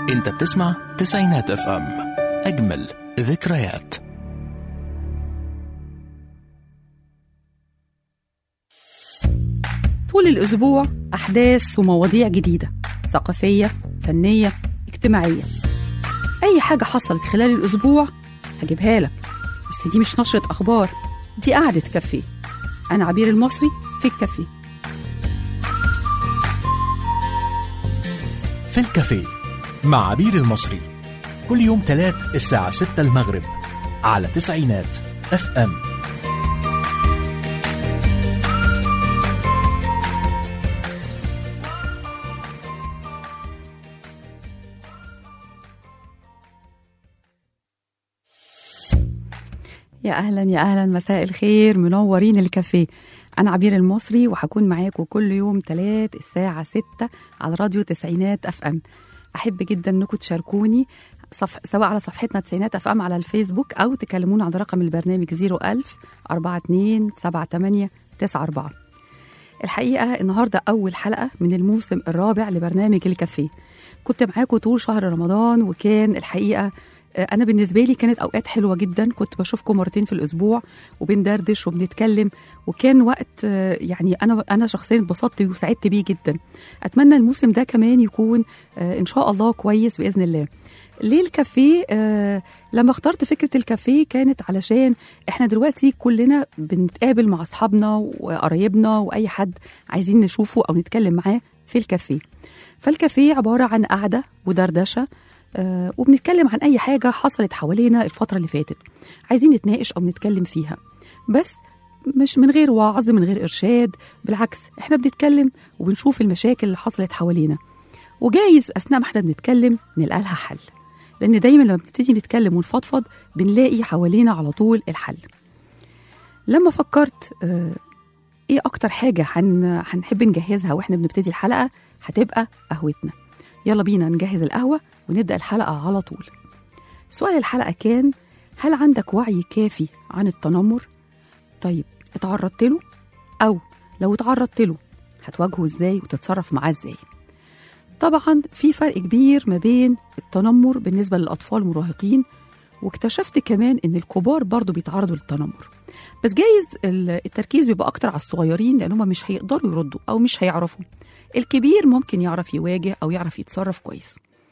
انت بتسمع تسعينات اف ام اجمل ذكريات طول الأسبوع أحداث ومواضيع جديدة ثقافية فنية اجتماعية أي حاجة حصلت خلال الأسبوع هجيبها لك بس دي مش نشرة أخبار دي قعدة كافيه أنا عبير المصري في الكافيه في الكافيه مع عبير المصري كل يوم تلات الساعة 6 المغرب على تسعينات اف ام يا أهلا يا أهلا مساء الخير منورين الكافيه أنا عبير المصري وهكون معاكم كل يوم تلات الساعة ستة على راديو تسعينات أف أم أحب جدا أنكم تشاركوني صف... سواء على صفحتنا تسعينات أف أم على الفيسبوك أو تكلمونا على رقم البرنامج 01000 42 78 94 الحقيقة النهاردة أول حلقة من الموسم الرابع لبرنامج الكافيه كنت معاكم طول شهر رمضان وكان الحقيقة انا بالنسبه لي كانت اوقات حلوه جدا كنت بشوفكم مرتين في الاسبوع وبندردش وبنتكلم وكان وقت آه، يعني انا انا شخصيا اتبسطت وسعدت بيه جدا اتمنى الموسم ده كمان يكون آه، ان شاء الله كويس باذن الله ليه الكافيه آه لما اخترت فكره الكافيه كانت علشان احنا دلوقتي كلنا بنتقابل مع اصحابنا وقرايبنا واي حد عايزين نشوفه او نتكلم معاه في الكافيه فالكافيه عباره عن قعده ودردشه آه، وبنتكلم عن اي حاجه حصلت حوالينا الفتره اللي فاتت عايزين نتناقش او نتكلم فيها بس مش من غير وعظ من غير ارشاد بالعكس احنا بنتكلم وبنشوف المشاكل اللي حصلت حوالينا وجايز اثناء ما احنا بنتكلم نلقى لها حل لان دايما لما بنبتدي نتكلم ونفضفض بنلاقي حوالينا على طول الحل لما فكرت آه، ايه اكتر حاجه هن- هنحب نجهزها واحنا بنبتدي الحلقه هتبقى قهوتنا يلا بينا نجهز القهوه ونبدا الحلقه على طول سؤال الحلقه كان هل عندك وعي كافي عن التنمر طيب اتعرضت له او لو اتعرضت له هتواجهه ازاي وتتصرف معاه ازاي طبعا في فرق كبير ما بين التنمر بالنسبه للاطفال المراهقين واكتشفت كمان ان الكبار برضو بيتعرضوا للتنمر بس جايز ال- التركيز بيبقى اكتر على الصغيرين لان هم مش هيقدروا يردوا او مش هيعرفوا الكبير ممكن يعرف يواجه او يعرف يتصرف كويس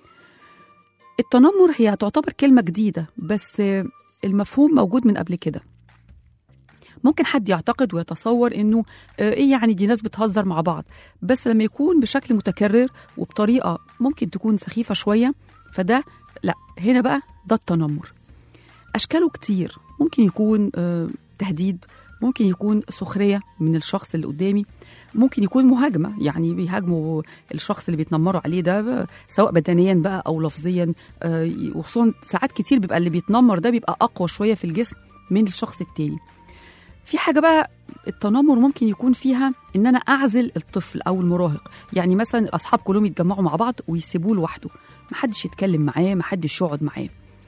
التنمر هي تعتبر كلمه جديده بس المفهوم موجود من قبل كده ممكن حد يعتقد ويتصور انه آه، ايه يعني دي ناس بتهزر مع بعض بس لما يكون بشكل متكرر وبطريقه ممكن تكون سخيفه شويه فده لا هنا بقى ده التنمر اشكاله كتير ممكن يكون آه، تهديد ممكن يكون سخريه من الشخص اللي قدامي ممكن يكون مهاجمه يعني بيهاجموا الشخص اللي بيتنمروا عليه ده ب- سواء بدنيا بقى او لفظيا آه، وخصوصا ساعات كتير بيبقى اللي بيتنمر ده بيبقى اقوى شويه في الجسم من الشخص التاني في حاجه بقى التنمر ممكن يكون فيها ان انا اعزل الطفل او المراهق يعني مثلا الاصحاب كلهم يتجمعوا مع بعض ويسيبوه لوحده محدش يتكلم معاه محدش يقعد معاه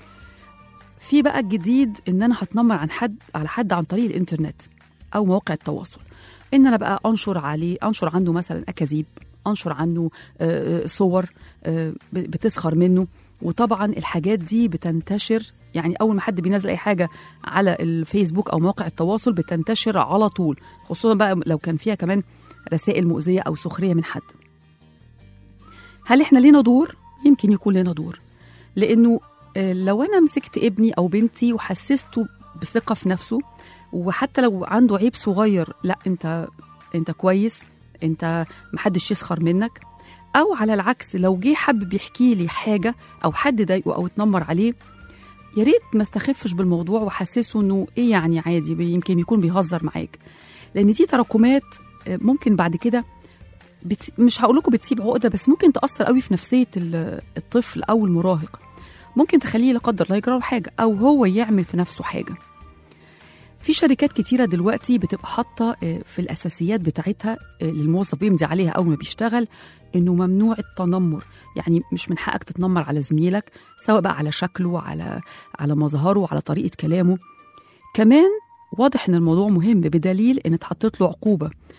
في بقى الجديد ان انا هتنمر عن حد على حد عن طريق الانترنت او مواقع التواصل ان انا بقى انشر عليه انشر عنه مثلا اكاذيب انشر عنه آه، آه، صور آه، ب- بتسخر منه وطبعا الحاجات دي بتنتشر يعني اول ما حد بينزل اي حاجه على الفيسبوك او مواقع التواصل بتنتشر على طول خصوصا بقى لو كان فيها كمان رسائل مؤذيه او سخريه من حد هل احنا لينا دور يمكن يكون لنا دور لانه آه، لو انا مسكت ابني او بنتي وحسسته بثقه في نفسه وحتى لو عنده عيب صغير لا انت انت كويس انت محدش يسخر منك او على العكس لو جه حب يحكي لي حاجه او حد ضايقه او اتنمر عليه يا ريت ما استخفش بالموضوع وحسسه انه ايه يعني عادي بي- يمكن يكون بيهزر معاك لان دي تراكمات آه، ممكن بعد كده بت... مش هقول لكم بتسيب عقده بس ممكن تاثر قوي في نفسيه ال- الطفل او المراهق ممكن تخليه لا قدر الله يجرى له حاجه او هو يعمل في نفسه حاجه في شركات كتيرة دلوقتي بتبقى حاطة آه، في الأساسيات بتاعتها آه، للموظف بيمضي عليها أول ما بيشتغل إنه ممنوع التنمر يعني مش من حقك تتنمر على زميلك سواء بقى على شكله على على مظهره على طريقة كلامه كمان واضح إن الموضوع مهم بدليل إن اتحطت له عقوبة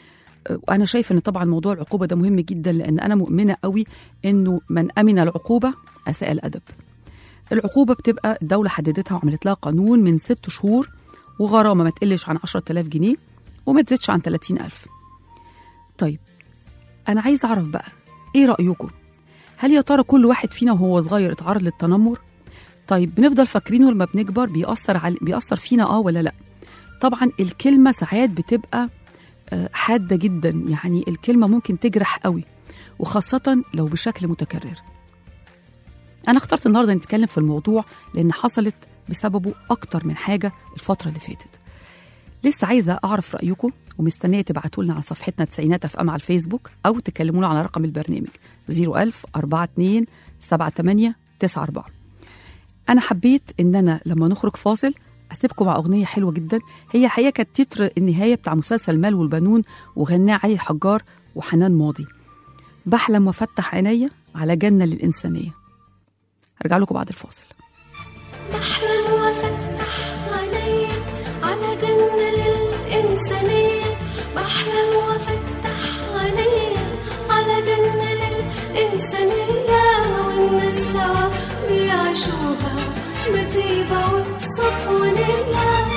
وانا شايفه ان طبعا موضوع العقوبه ده مهم جدا لان انا مؤمنه قوي انه من امن العقوبه اساء الادب العقوبه بتبقى الدوله حددتها وعملت لها قانون من ست شهور وغرامه ما تقلش عن 10000 جنيه وما تزيدش عن 30000 طيب انا عايز اعرف بقى ايه رايكم هل يا ترى كل واحد فينا وهو صغير اتعرض للتنمر طيب بنفضل فاكرينه لما بنكبر بيأثر على بيأثر فينا اه ولا لا طبعا الكلمه ساعات بتبقى آه، حاده جدا يعني الكلمه ممكن تجرح قوي وخاصه لو بشكل متكرر انا اخترت النهارده نتكلم في الموضوع لان حصلت بسببه اكتر من حاجه الفتره اللي فاتت لسه عايزه اعرف رايكم ومستنيه تبعتوا لنا على صفحتنا تسعينات اف ام على الفيسبوك او تكلمونا على رقم البرنامج 01000 42 78 94 انا حبيت ان انا لما نخرج فاصل اسيبكم مع اغنيه حلوه جدا هي حقيقه كانت تتر النهايه بتاع مسلسل المال والبنون وغناه علي الحجار وحنان ماضي بحلم وافتح عينيا على جنه للانسانيه هرجع لكم بعد الفاصل بحلم وافتح عيني على جنة للإنسانية بحلم وافتح عيني على جنة للإنسانية والناس سوا بيعيشوها بطيبة وبصفونية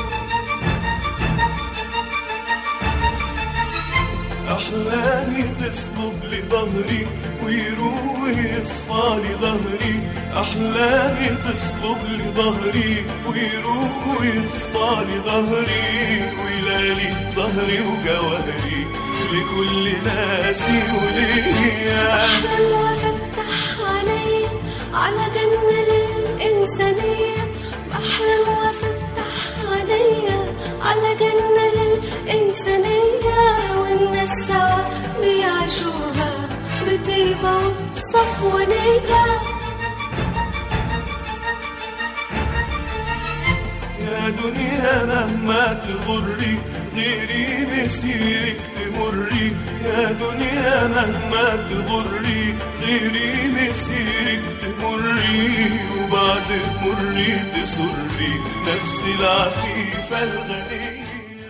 أحلامي تصلب لي ظهري ويروح يصفى لي ظهري أحلامي تصلب لي ظهري ويروح يصفى لي ظهري ويلالي ظهري وجوهري لكل ناسي وليا بحلم وافتح عيني على جنة للإنسانية بحلم وافتح عيني على جنة للإنسانية والناس سوا بيعيشوها بطيبة وبصفونية يا دنيا مهما تغري غيري مسيرك تمري يا دنيا مهما تغري غيري مسيرك تمري وبعد تمري تسري نفسي العفيفة الغنية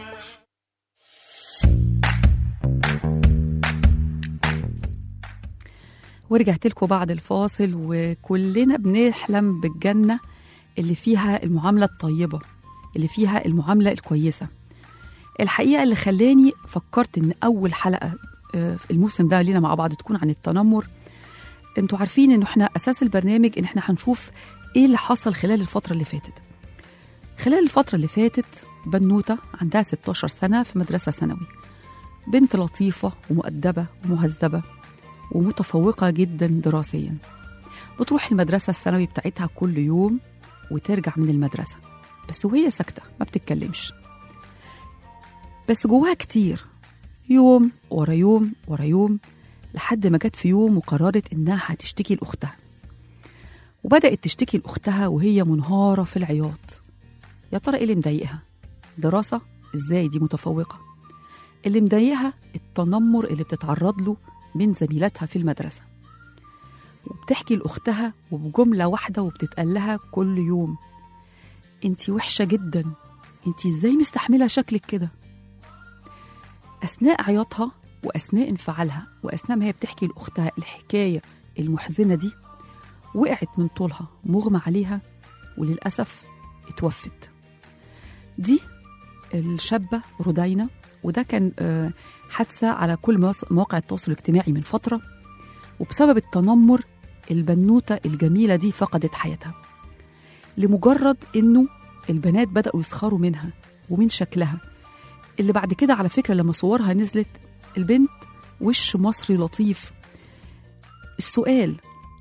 ورجعت لكم بعد الفاصل وكلنا بنحلم بالجنة اللي فيها المعاملة الطيبة اللي فيها المعاملة الكويسة الحقيقة اللي خلاني فكرت إن أول حلقة آه، في الموسم ده لينا مع بعض تكون عن التنمر انتوا عارفين إنه احنا أساس البرنامج إن احنا هنشوف إيه اللي حصل خلال الفترة اللي فاتت خلال الفترة اللي فاتت بنوتة عندها 16 سنة في مدرسة ثانوي بنت لطيفة ومؤدبة ومهذبة ومتفوقة جدا دراسيا بتروح المدرسة الثانوي بتاعتها كل يوم وترجع من المدرسة بس وهي ساكتة ما بتتكلمش بس جواها كتير يوم ورا يوم ورا يوم لحد ما جت في يوم وقررت إنها هتشتكي لأختها وبدأت تشتكي لأختها وهي منهارة في العياط يا ترى إيه اللي مضايقها؟ دراسة إزاي دي متفوقة اللي مضايقها التنمر اللي بتتعرض له من زميلاتها في المدرسة وبتحكي لأختها وبجملة واحدة وبتتقال لها كل يوم انتي وحشة جدا انتي ازاي مستحملة شكلك كده أثناء عياطها وأثناء انفعالها وأثناء ما هي بتحكي لأختها الحكاية المحزنة دي وقعت من طولها مغمى عليها وللأسف اتوفت دي الشابة رودينا وده كان آه، حادثة على كل مواص- مواقع التواصل الاجتماعي من فترة وبسبب التنمر البنوتة الجميلة دي فقدت حياتها لمجرد إنه البنات بدأوا يسخروا منها ومن شكلها اللي بعد كده على فكرة لما صورها نزلت البنت وش مصري لطيف السؤال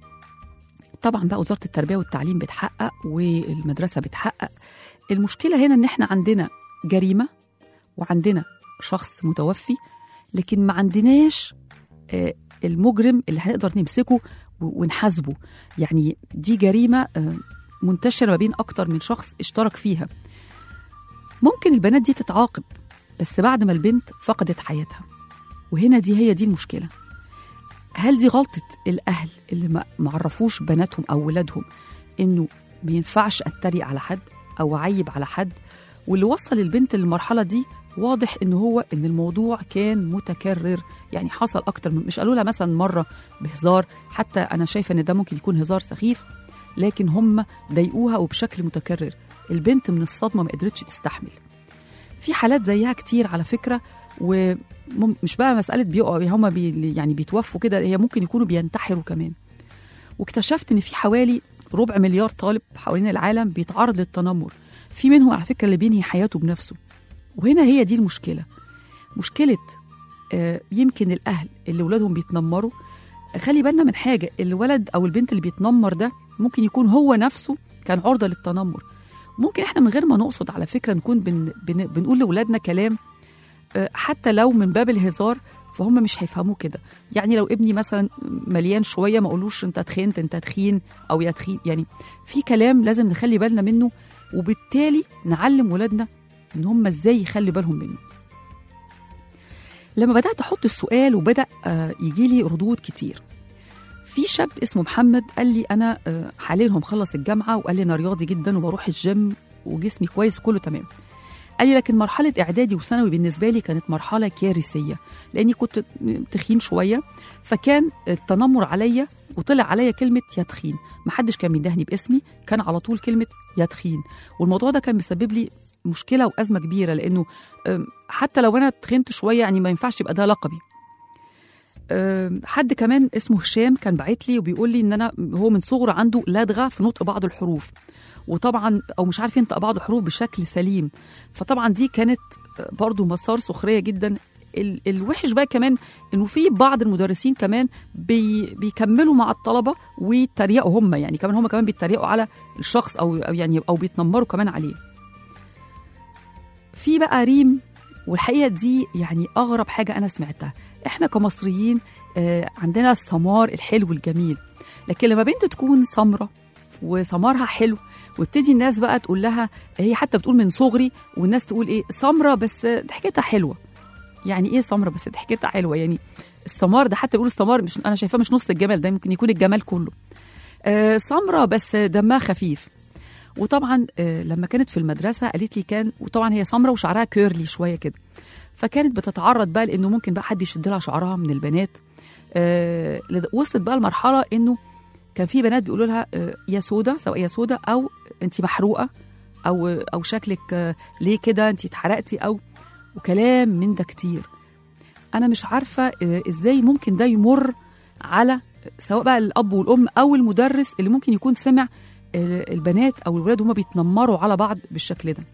طبعا بقى وزارة التربية والتعليم بتحقق والمدرسة بتحقق المشكلة هنا إن إحنا عندنا جريمة وعندنا شخص متوفي لكن ما عندناش آه، المجرم اللي هنقدر نمسكه و- ونحاسبه يعني دي جريمة آه، منتشرة ما بين أكتر من شخص اشترك فيها ممكن البنات دي تتعاقب بس بعد ما البنت فقدت حياتها وهنا دي هي دي المشكلة هل دي غلطة الأهل اللي ما معرفوش بناتهم أو ولادهم إنه ما ينفعش أتريق على حد أو أعيب على حد واللي وصل البنت للمرحله دي واضح ان هو ان الموضوع كان متكرر يعني حصل اكتر من مش قالوا لها مثلا مره بهزار حتى انا شايفه ان ده ممكن يكون هزار سخيف لكن هم ضايقوها وبشكل متكرر البنت من الصدمه ما قدرتش تستحمل في حالات زيها كتير على فكره ومش بقى مساله بيقعوا هم بي يعني بيتوفوا كده هي ممكن يكونوا بينتحروا كمان واكتشفت ان في حوالي ربع مليار طالب حوالين العالم بيتعرض للتنمر في منهم على فكره اللي بينهي حياته بنفسه وهنا هي دي المشكله مشكله آه، يمكن الاهل اللي ولادهم بيتنمروا خلي بالنا من حاجه الولد او البنت اللي بيتنمر ده ممكن يكون هو نفسه كان عرضه للتنمر ممكن احنا من غير ما نقصد على فكره نكون بن بن بنقول لاولادنا كلام آه، حتى لو من باب الهزار فهم مش هيفهموه كده يعني لو ابني مثلا مليان شويه ما اقولوش انت تخنت انت تخين او يا تخين يعني في كلام لازم نخلي بالنا منه وبالتالي نعلم ولادنا ان هم ازاي يخلي بالهم منه لما بدات احط السؤال وبدا آه، يجي لي ردود كتير في شاب اسمه محمد قال لي انا آه، حاليا هو مخلص الجامعه وقال لي انا رياضي جدا وبروح الجيم وجسمي كويس وكله تمام قال لي لكن مرحله اعدادي وثانوي بالنسبه لي كانت مرحله كارثيه لاني كنت تخين شويه فكان التنمر عليا وطلع عليا كلمه يا تخين محدش كان بيندهني باسمي كان على طول كلمه يا تخين والموضوع ده كان مسبب لي مشكله وازمه كبيره لانه أم، حتى لو انا تخنت شويه يعني ما ينفعش يبقى ده لقبي أم، حد كمان اسمه هشام كان باعت لي وبيقول لي ان انا هو من صغره عنده لدغه في نطق بعض الحروف وطبعا او مش عارف ينطق بعض الحروف بشكل سليم فطبعا دي كانت برضو مسار سخريه جدا ال- الوحش بقى كمان انه في بعض المدرسين كمان بي بيكملوا مع الطلبه ويتريقوا هم يعني كمان هم كمان بيتريقوا على الشخص او أو يعني او بيتنمروا كمان عليه في بقى ريم والحقيقه دي يعني اغرب حاجه انا سمعتها احنا كمصريين آه، عندنا السمار الحلو الجميل لكن لما بنت تكون سمره وسمارها حلو وابتدي الناس بقى تقول لها هي حتى بتقول من صغري والناس تقول ايه سمره بس ضحكتها حلوه يعني ايه سمره بس ضحكتها حلوه يعني السمار ده حتى بيقولوا السمار مش انا شايفاه مش نص الجمال ده ممكن يكون الجمال كله آه سمره بس دمها خفيف وطبعا آه لما كانت في المدرسه قالت لي كان وطبعا هي سمره وشعرها كيرلي شويه كده فكانت بتتعرض بقى لانه ممكن بقى حد يشد لها شعرها من البنات آه لد- وصلت بقى لمرحله انه كان في بنات بيقولوا لها آه، يا سودا سواء يا سودا او انت محروقه او او شكلك آه، ليه كده انت اتحرقتي او وكلام من ده كتير انا مش عارفه آه، ازاي ممكن ده يمر على سواء بقى الاب والام او المدرس اللي ممكن يكون سمع آه، البنات او الولاد هما بيتنمروا على بعض بالشكل ده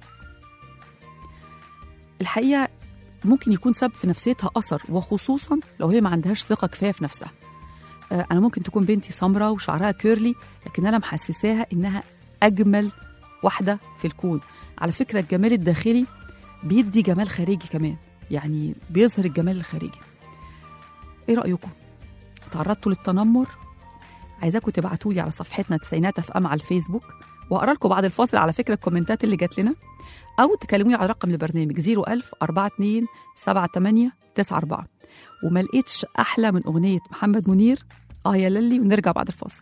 الحقيقه ممكن يكون سبب في نفسيتها اثر وخصوصا لو هي ما عندهاش ثقه كفايه في نفسها آه، انا ممكن تكون بنتي سمراء وشعرها كيرلي لكن انا محسساها انها اجمل واحده في الكون على فكره الجمال الداخلي بيدي جمال خارجي كمان يعني بيظهر الجمال الخارجي ايه رايكم تعرضتوا للتنمر عايزاكم تبعتوا لي على صفحتنا تسعينات اف ام على الفيسبوك واقرا لكم بعد الفاصل على فكره الكومنتات اللي جات لنا او تكلموني على رقم البرنامج 01000 42 78 94 وما لقيتش احلى من اغنيه محمد منير اه يا للي ونرجع بعد الفاصل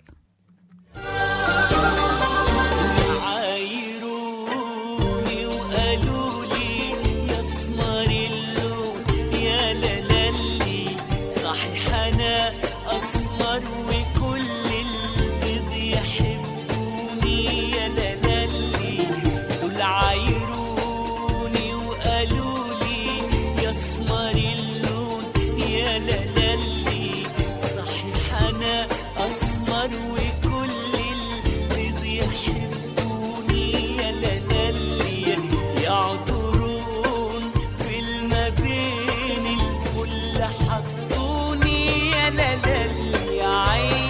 عايروني وقالوا لي يا اسمر اللون يا لالي صحيح انا اسمر وكل البيض يحبوني يا لالي دول عايروني وقالوا لي يا اسمر اللون يا لالي صحيح انا اسمر وكل البيض يحبوني يا لالي يعطرون في الما بين الفل حطوني يا لالي عين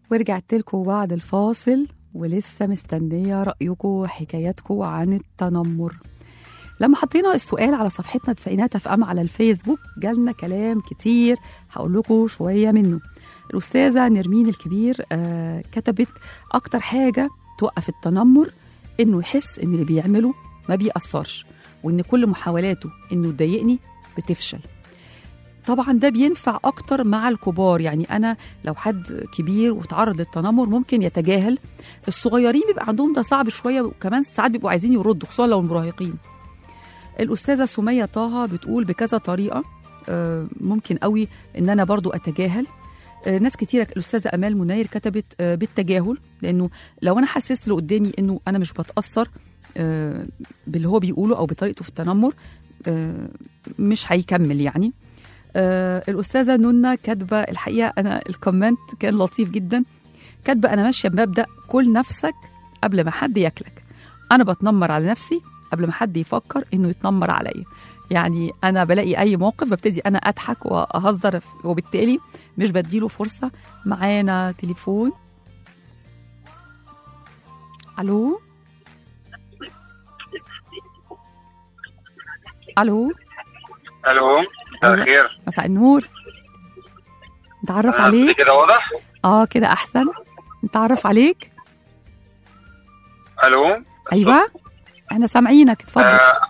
ورجعت لكم بعد الفاصل ولسه مستنية رأيكم وحكاياتكم عن التنمر لما حطينا السؤال على صفحتنا تسعينات اف ام على الفيسبوك جالنا كلام كتير هقول لكم شوية منه الأستاذة نرمين الكبير آه كتبت أكتر حاجة توقف التنمر إنه يحس إن اللي بيعمله ما بيأثرش وإن كل محاولاته إنه يضايقني بتفشل طبعا ده بينفع اكتر مع الكبار يعني انا لو حد كبير وتعرض للتنمر ممكن يتجاهل الصغيرين بيبقى عندهم ده صعب شويه وكمان ساعات بيبقوا عايزين يردوا خصوصا لو المراهقين الاستاذه سميه طه بتقول بكذا طريقه آه، ممكن قوي ان انا برضو اتجاهل آه، ناس كتيرة الأستاذة أمال منير كتبت آه، بالتجاهل لأنه لو أنا حسست اللي قدامي إنه أنا مش بتأثر آه، باللي هو بيقوله أو بطريقته في التنمر آه، مش هيكمل يعني آه الأستاذة نونا كاتبة الحقيقة أنا الكومنت كان لطيف جدا كاتبة أنا ماشية بمبدأ كل نفسك قبل ما حد ياكلك أنا بتنمر على نفسي قبل ما حد يفكر إنه يتنمر عليا يعني أنا بلاقي أي موقف ببتدي أنا أضحك وأهزر وبالتالي مش بديله فرصة معانا تليفون ألو ألو الو مساء أيوة. الخير مساء النور نتعرف أنا عليك كده واضح اه كده احسن نتعرف عليك الو ايوه احنا سامعينك اتفضل آه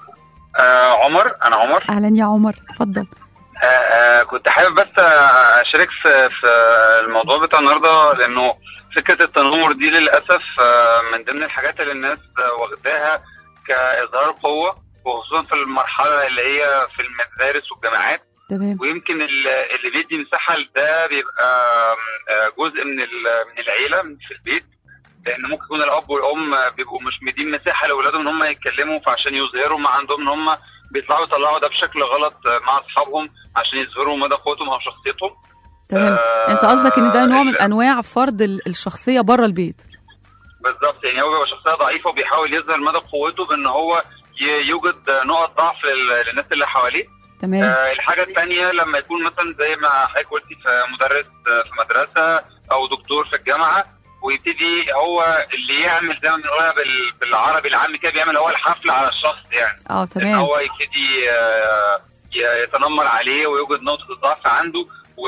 آه عمر انا عمر اهلا يا عمر اتفضل آه آه كنت حابب بس آه، اشارك في في الموضوع بتاع النهارده لانه فكره التنمر دي للاسف آه من ضمن الحاجات اللي الناس آه، واخداها كاظهار قوه وخصوصا في المرحله اللي هي في المدارس والجامعات تمام ويمكن ال- اللي بيدي مساحه لده بيبقى آه، جزء من ال- من العيله من في البيت لان ممكن يكون الاب والام بيبقوا مش مدين مساحه لاولادهم ان هم يتكلموا فعشان يظهروا ما عندهم ان هم بيطلعوا يطلعوا ده بشكل غلط مع اصحابهم عشان يظهروا مدى قوتهم او شخصيتهم تمام آه، انت قصدك ان ده نوع من ال- انواع فرض ال- الشخصيه بره البيت بالظبط يعني هو بيبقى شخصيه ضعيفه وبيحاول يظهر مدى قوته بان هو ي- يوجد نقط ضعف لل- للناس اللي حواليه تمام آه، الحاجة الثانية لما يكون مثلا زي ما حضرتك قلتي في مدرس آه، في مدرسة أو دكتور في الجامعة ويبتدي هو اللي يعمل زي ما بنقولها بال- بالعربي العام كده بيعمل هو الحفل على الشخص يعني اه ان تمام هو يبتدي آه، ي- يتنمر عليه ويوجد نقطة الضعف عنده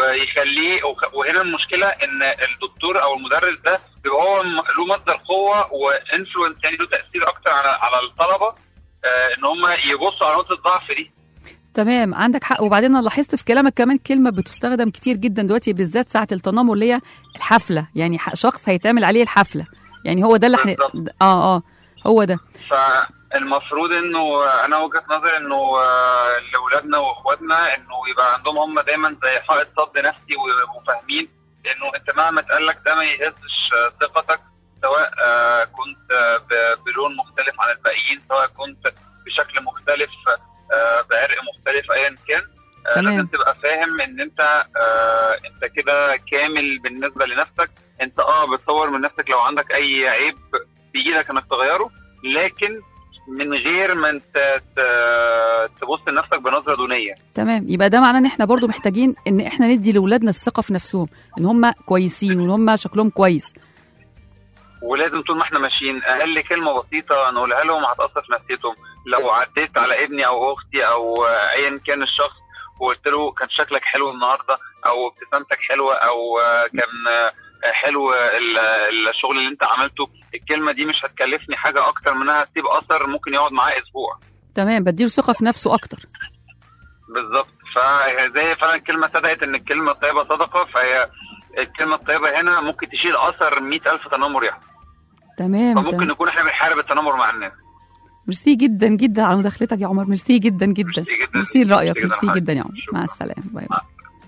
ويخليه وخ- وهنا المشكلة ان الدكتور او المدرس ده بيبقى هو م- له مصدر قوة وانفلونس يعني له تأثير اكتر على على الطلبة آه، ان هم يبصوا على نقطة الضعف دي تمام عندك حق وبعدين انا لاحظت في كلامك كمان كلمه بتستخدم كتير جدا دلوقتي بالذات ساعه التنمر اللي هي الحفله يعني ح- شخص هيتعمل عليه الحفله يعني هو ده اللي احنا بالظبط. اه اه هو ده فالمفروض انه انا وجهه نظري انه آه، لاولادنا واخواتنا انه يبقى عندهم هم دايما زي حائط صد نفسي ويبقوا فاهمين انه انت مهما اتقال لك ده ما يهزش آه، ثقتك سواء آه، كنت آه، ب- بلون مختلف عن الباقيين سواء كنت بشكل مختلف آه، بعرق مختلف ايا كان آه، تمام. لازم تبقى فاهم ان انت آه، انت كده كامل بالنسبه لنفسك انت اه بتصور من نفسك لو عندك اي عيب بايدك انك تغيره لكن من غير ما انت ت- تبص لنفسك بنظره دونيه تمام يبقى ده معناه ان احنا برضو محتاجين ان احنا ندي لاولادنا الثقه في نفسهم ان هم كويسين وان هم شكلهم كويس ولازم طول ما احنا ماشيين اقل كلمه بسيطه نقولها لهم هتاثر في نفسيتهم لو عديت على ابني او اختي او آه، ايا كان الشخص وقلت له كان شكلك حلو النهارده او ابتسامتك حلوه او آه، كان آه، حلو ال- الشغل اللي انت عملته الكلمه دي مش هتكلفني حاجه اكتر منها تسيب اثر ممكن يقعد معاه اسبوع تمام بديله ثقه في نفسه اكتر بالظبط فزي فعلا الكلمه صدقت ان الكلمه الطيبه صدقه فهي الكلمه الطيبه هنا ممكن تشيل اثر 100000 تنمر يحصل تمام فممكن تمام نكون احنا بنحارب التنمر مع الناس ميرسي جدا جدا على مداخلتك يا عمر ميرسي جدا جدا ميرسي جدا. ميرسي لرايك ميرسي جدا ميرسي حضرتك. جدا يا عمر شكراً. مع السلامه باي مع باي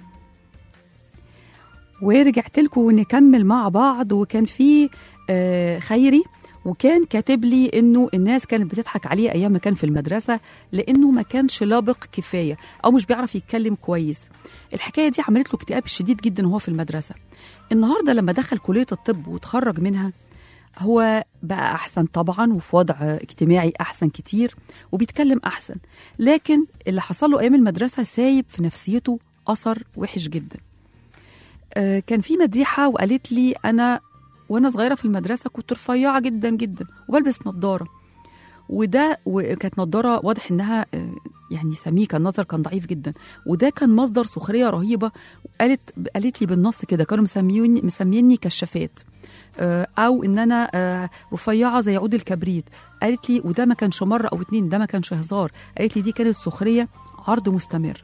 ورجعت لكم نكمل مع بعض وكان في آه، خيري وكان كاتب لي انه الناس كانت بتضحك عليه ايام ما كان في المدرسه لانه ما كانش لابق كفايه او مش بيعرف يتكلم كويس الحكايه دي عملت له اكتئاب شديد جدا وهو في المدرسه النهارده لما دخل كليه الطب وتخرج منها هو بقى احسن طبعا وفي وضع اجتماعي احسن كتير وبيتكلم احسن لكن اللي حصل له ايام المدرسه سايب في نفسيته اثر وحش جدا آه، كان في مديحه وقالت لي انا وانا صغيره في المدرسه كنت رفيعه جدا جدا وبلبس نظاره وده وكانت نظاره واضح انها آه، يعني سميكه النظر كان ضعيف جدا وده كان مصدر سخريه رهيبه قالت قالت لي بالنص كده كانوا مسميوني مسميني كشافات آه، او ان انا آه، رفيعه زي عود الكبريت قالت لي وده ما كانش مره او اتنين ده ما كانش هزار قالت لي دي كانت سخريه عرض مستمر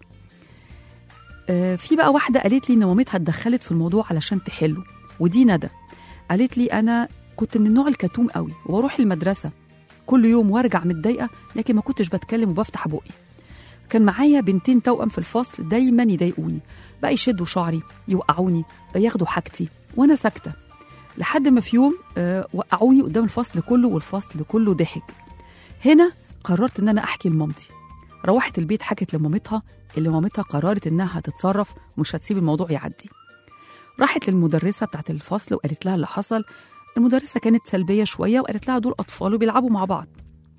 آه، في بقى واحده قالت لي ان مامتها اتدخلت في الموضوع علشان تحله ودي ندى قالت لي انا كنت من النوع الكتوم قوي واروح المدرسه كل يوم وارجع متضايقه لكن ما كنتش بتكلم وبفتح بقي كان معايا بنتين توأم في الفصل دايما يضايقوني بقى يشدوا شعري يوقعوني ياخدوا حاجتي وانا ساكته لحد ما في يوم آه، وقعوني قدام الفصل كله والفصل كله ضحك هنا قررت ان انا احكي لمامتي روحت البيت حكت لمامتها اللي مامتها قررت انها هتتصرف ومش هتسيب الموضوع يعدي راحت للمدرسه بتاعت الفصل وقالت لها اللي حصل المدرسه كانت سلبيه شويه وقالت لها دول اطفال وبيلعبوا مع بعض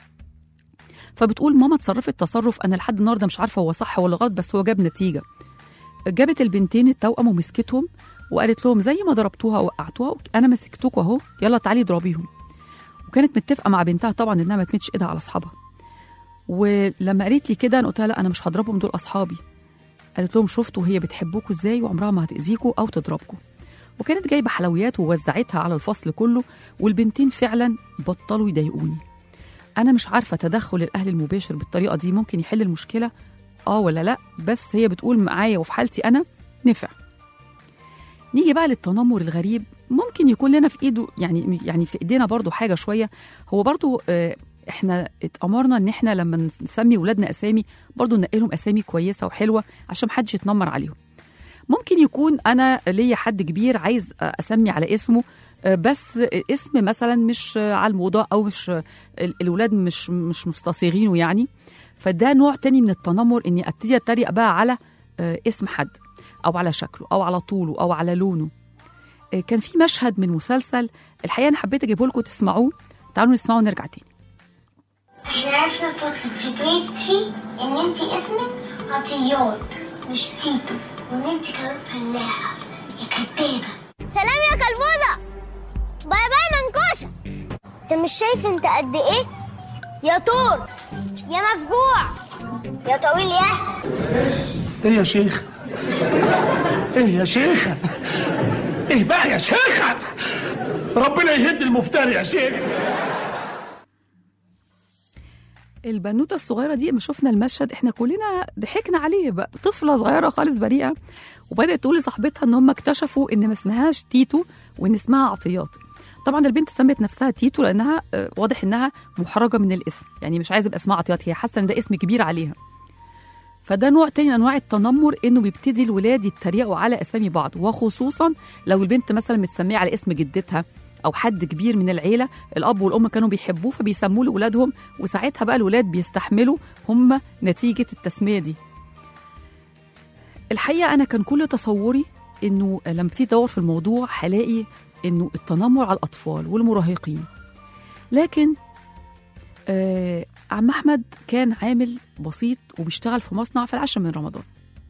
فبتقول ماما اتصرفت تصرف انا لحد النهارده مش عارفه هو صح ولا غلط بس هو جاب نتيجه جابت البنتين التوأم ومسكتهم وقالت لهم زي ما ضربتوها ووقعتوها انا مسكتكوا اهو يلا تعالي اضربيهم وكانت متفقه مع بنتها طبعا انها ما تمدش ايدها على اصحابها ولما قالت لي كده انا قلت لها لا انا مش هضربهم دول اصحابي قالت لهم شفتوا هي بتحبكوا ازاي وعمرها ما هتاذيكوا او تضربكوا وكانت جايبه حلويات ووزعتها على الفصل كله والبنتين فعلا بطلوا يضايقوني انا مش عارفه تدخل الاهل المباشر بالطريقه دي ممكن يحل المشكله اه ولا لا بس هي بتقول معايا وفي حالتي انا نفع نيجي بقى للتنمر الغريب ممكن يكون لنا في ايده يعني يعني في ايدينا برضو حاجه شويه هو برضو آه، احنا اتامرنا ان احنا لما نسمي ولادنا اسامي برضو ننقلهم اسامي كويسه وحلوه عشان محدش يتنمر عليهم ممكن يكون انا ليا حد كبير عايز اسمي على اسمه آه، بس اسم مثلا مش آه، على الموضه او مش آه، ال- الولاد مش مش مستصيغينه يعني فده نوع تاني من التنمر اني ابتدي اتريق بقى على آه، اسم حد او على شكله او على طوله او على لونه آه، كان في مشهد من مسلسل الحقيقه انا حبيت اجيبه لكم تسمعوه تعالوا نسمعه ونرجع تاني احنا عرفنا في وسط في جريد 3 ان انت اسمك عطيات مش تيتو وان انت كمان فلاحة يا كدابة سلام يا كلبوزة باي باي منكوشة انت مش شايف انت قد ايه يا طول يا مفجوع يا طويل يا ايه يا شيخ ايه يا شيخة ايه بقى يا شيخة ربنا يهد المفتري يا شيخ البنوته الصغيره دي لما شفنا المشهد احنا كلنا ضحكنا عليه بقى طفله صغيره خالص بريئه وبدات تقول لصاحبتها ان هم اكتشفوا ان ما اسمهاش تيتو وان اسمها عطيات طبعا البنت سمت نفسها تيتو لانها آه، واضح انها محرجه من الاسم يعني مش عايزه يبقى اسمها عطيات هي حاسه ان ده اسم كبير عليها فده نوع تاني من انواع التنمر انه بيبتدي الولاد يتريقوا على اسامي بعض وخصوصا لو البنت مثلا متسميه على اسم جدتها او حد كبير من العيله الاب والام كانوا بيحبوه فبيسموه لاولادهم وساعتها بقى الولاد بيستحملوا هم نتيجه التسميه دي الحقيقه انا كان كل تصوري انه لما ابتدي ادور في الموضوع هلاقي انه التنمر على الاطفال والمراهقين لكن آه عم احمد كان عامل بسيط وبيشتغل في مصنع في العاشر من رمضان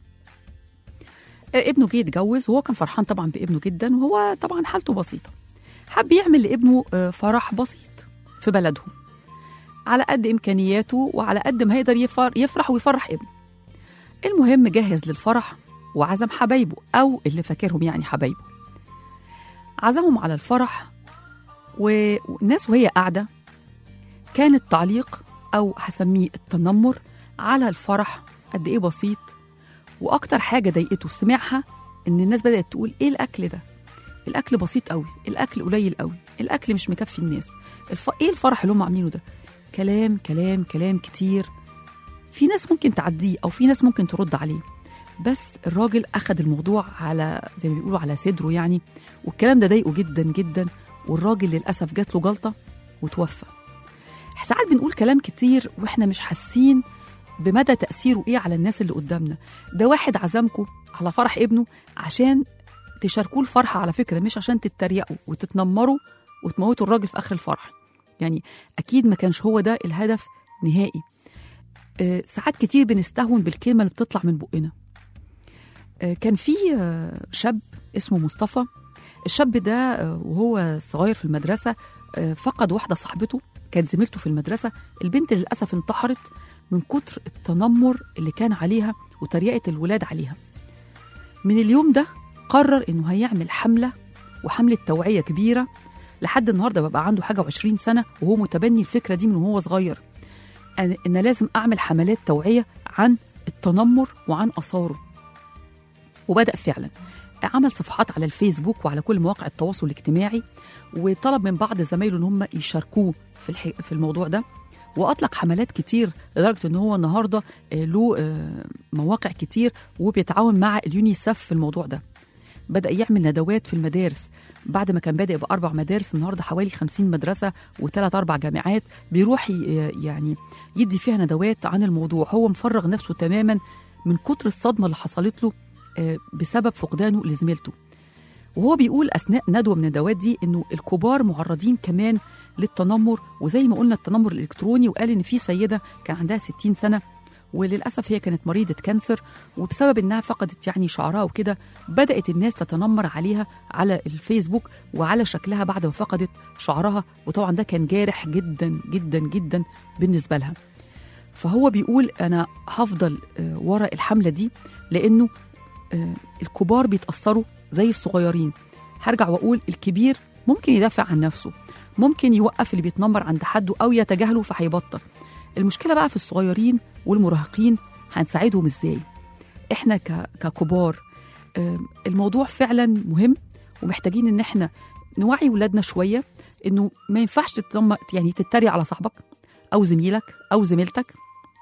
آه ابنه جه يتجوز وهو كان فرحان طبعا بابنه جدا وهو طبعا حالته بسيطه حب يعمل لابنه آه فرح بسيط في بلدهم على قد امكانياته وعلى قد ما هيقدر يفر يفرح ويفرح ابنه المهم جهز للفرح وعزم حبايبه او اللي فاكرهم يعني حبايبه عزمهم على الفرح و- والناس وهي قاعده كان التعليق او هسميه التنمر على الفرح قد ايه بسيط واكتر حاجه ضايقته سمعها ان الناس بدات تقول ايه الاكل ده الاكل بسيط قوي الاكل قليل قوي الاكل مش مكفي الناس الف... ايه الفرح اللي هم عاملينه ده كلام كلام كلام كتير في ناس ممكن تعديه او في ناس ممكن ترد عليه بس الراجل اخذ الموضوع على زي ما بيقولوا على صدره يعني والكلام ده ضايقه جدا جدا والراجل للاسف جات له جلطه وتوفى ساعات بنقول كلام كتير واحنا مش حاسين بمدى تاثيره ايه على الناس اللي قدامنا ده واحد عزمكم على فرح ابنه عشان تشاركوه الفرحه على فكره مش عشان تتريقوا وتتنمروا وتموتوا الراجل في اخر الفرح يعني اكيد ما كانش هو ده الهدف نهائي آه، ساعات كتير بنستهون بالكلمه اللي بتطلع من بقنا آه، كان في آه، شاب اسمه مصطفى الشاب ده آه، وهو صغير في المدرسة آه، فقد واحدة صاحبته كانت زميلته في المدرسة البنت للأسف انتحرت من كتر التنمر اللي كان عليها وتريقة الولاد عليها من اليوم ده قرر إنه هيعمل حملة وحملة توعية كبيرة لحد النهاردة بقى عنده حاجة وعشرين سنة وهو متبني الفكرة دي من وهو صغير أن إن لازم أعمل حملات توعية عن التنمر وعن آثاره وبدأ فعلا عمل صفحات على الفيسبوك وعلى كل مواقع التواصل الاجتماعي وطلب من بعض زمايله ان هم يشاركوه في الح... في الموضوع ده واطلق حملات كتير لدرجه ان هو النهارده آه، له آه، مواقع كتير وبيتعاون مع اليونيسف في الموضوع ده بدأ يعمل ندوات في المدارس بعد ما كان بادئ بأربع مدارس النهاردة حوالي خمسين مدرسة وثلاث أربع جامعات بيروح ي- يعني يدي فيها ندوات عن الموضوع هو مفرغ نفسه تماما من كتر الصدمة اللي حصلت له آه، بسبب فقدانه لزميلته وهو بيقول أثناء ندوة من الندوات دي إنه الكبار معرضين كمان للتنمر وزي ما قلنا التنمر الإلكتروني وقال إن في سيدة كان عندها 60 سنة وللأسف هي كانت مريضة كانسر وبسبب إنها فقدت يعني شعرها وكده بدأت الناس تتنمر عليها على الفيسبوك وعلى شكلها بعد ما فقدت شعرها وطبعا ده كان جارح جدا جدا جدا بالنسبة لها فهو بيقول أنا هفضل آه، ورا الحملة دي لأنه آه، الكبار بيتأثروا زي الصغيرين هرجع وأقول الكبير ممكن يدافع عن نفسه ممكن يوقف اللي بيتنمر عند حده أو يتجاهله فهيبطل المشكلة بقى في الصغيرين والمراهقين هنساعدهم إزاي إحنا ك- ككبار آه، الموضوع فعلا مهم ومحتاجين إن إحنا نوعي ولادنا شوية إنه ما ينفعش تتنمر يعني تتريق على صاحبك أو زميلك أو زميلتك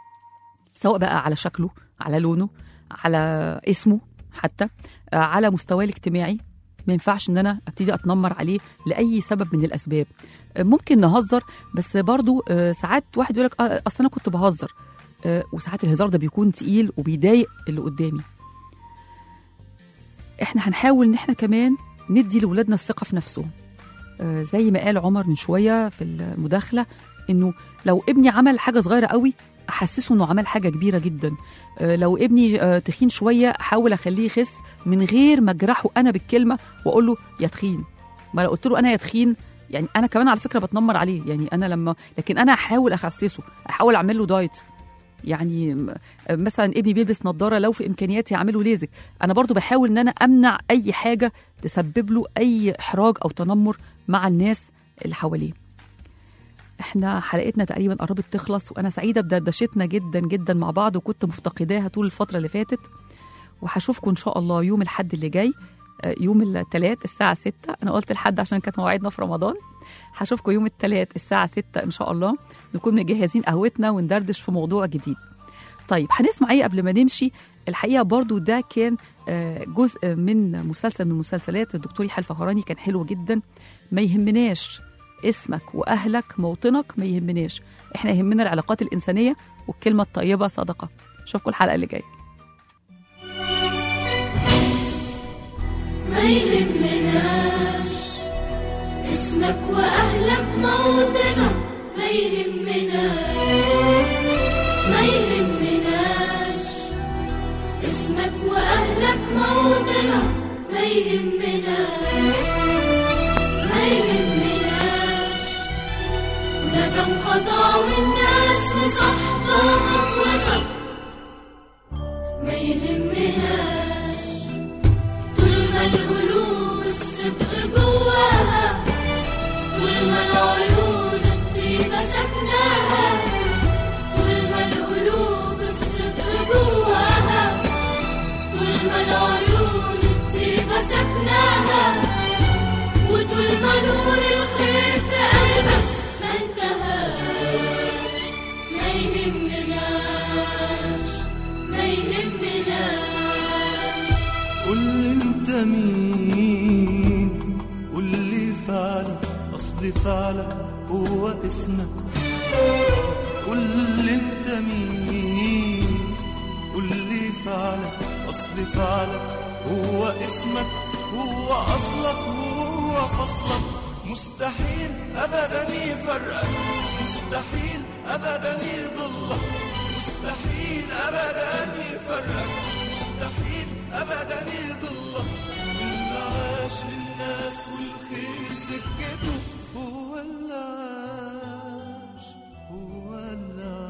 سواء بقى على شكله على لونه على اسمه حتى آه، على مستواه الاجتماعي ما ينفعش ان انا ابتدي اتنمر عليه لاي سبب من الاسباب آه، ممكن نهزر بس برضو آه، ساعات واحد يقول لك اصل انا كنت بهزر آه، وساعات الهزار ده بيكون تقيل وبيضايق اللي قدامي احنا هنحاول ان احنا كمان ندي لاولادنا الثقه في نفسهم آه، زي ما قال عمر من شويه في المداخله انه لو ابني عمل حاجه صغيره قوي احسسه انه عمل حاجه كبيره جدا آه، لو ابني آه، تخين شويه احاول اخليه يخس من غير ما اجرحه انا بالكلمه واقول له يا تخين ما لو قلت له انا يا تخين يعني انا كمان على فكره بتنمر عليه يعني انا لما لكن انا احاول اخسسه احاول اعمل له دايت يعني م- مثلا ابني بيلبس نظاره لو في امكانياتي اعمله ليزك انا برضو بحاول ان انا امنع اي حاجه تسبب له اي احراج او تنمر مع الناس اللي حواليه احنا حلقتنا تقريبا قربت تخلص وانا سعيده بدردشتنا جدا جدا مع بعض وكنت مفتقداها طول الفتره اللي فاتت وهشوفكم ان شاء الله يوم الحد اللي جاي آه، يوم الثلاث الساعة 6 أنا قلت الحد عشان كانت مواعيدنا في رمضان هشوفكم يوم الثلاث الساعة 6 إن شاء الله نكون مجهزين قهوتنا وندردش في موضوع جديد طيب هنسمع ايه قبل ما نمشي الحقيقه برضو ده كان آه، جزء من مسلسل من مسلسلات الدكتور يحيى الفخراني كان حلو جدا ما يهمناش اسمك واهلك موطنك ما يهمناش احنا يهمنا العلاقات الانسانيه والكلمه الطيبه صدقه اشوفكم الحلقه اللي جايه ما يهمناش اسمك واهلك موطنك ما يهمناش ما يهمناش اسمك واهلك موطنك ما يهمناش ما يهمناش ندم خطا والناس مصاحبة خطوتك ما يهمناش طول ما القلوب الصدق جواها طول ما العيون الطيبة سكناها طول ما القلوب الصدق جواها طول ما العيون الطيبة سكناها وطول ما نور الخير في قلبك ما انتهاش ما يهمناش ما يهمناش قول لي انت مين قول لي فعلك اصل فعلك هو اسمك قول لي انت مين قول لي فعلك اصل فعلك هو اسمك هو اصلك هو فصلك مستحيل ابدا يفرقك مستحيل ابدا يضلك مستحيل ابدا يفرقك مستحيل ابدا يضلك واللي عاش للناس والخير سكته هو اللي عاش هو اللي